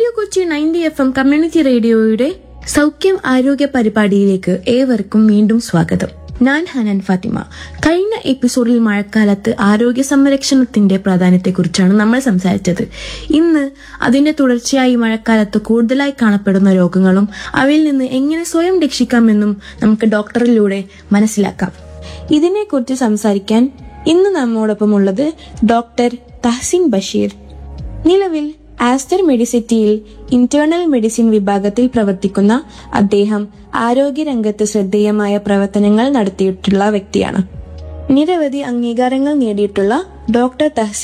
Kochi ninety F M community റേഡിയോയുടെ സൗഖ്യം ആരോഗ്യ പരിപാടിയിലേക്ക് ഏവർക്കും വീണ്ടും സ്വാഗതം ഞാൻ ഹനൻ ഫാത്തിമ കഴിഞ്ഞ എപ്പിസോഡിൽ മഴക്കാലത്ത് ആരോഗ്യ സംരക്ഷണത്തിന്റെ പ്രാധാന്യത്തെക്കുറിച്ചാണ് നമ്മൾ സംസാരിച്ചത് ഇന്ന് അതിന്റെ തുടർച്ചയായി മഴക്കാലത്ത് കൂടുതലായി കാണപ്പെടുന്ന രോഗങ്ങളും അവയിൽ നിന്ന് എങ്ങനെ സ്വയം രക്ഷിക്കാമെന്നും നമുക്ക് ഡോക്ടറിലൂടെ മനസ്സിലാക്കാം ഇതിനെക്കുറിച്ച് സംസാരിക്കാൻ ഇന്ന് നമ്മോടൊപ്പം ഉള്ളത് ഡോക്ടർ തഹസിൻ ബഷീർ നിലവിൽ ആസ്റ്റർ മെഡിസിറ്റിയിൽ ഇന്റേണൽ മെഡിസിൻ വിഭാഗത്തിൽ പ്രവർത്തിക്കുന്ന അദ്ദേഹം ആരോഗ്യരംഗത്ത് ശ്രദ്ധേയമായ പ്രവർത്തനങ്ങൾ നടത്തിയിട്ടുള്ള വ്യക്തിയാണ് നിരവധി അംഗീകാരങ്ങൾ നേടിയിട്ടുള്ള ഡോക്ടർ തഹസിൻ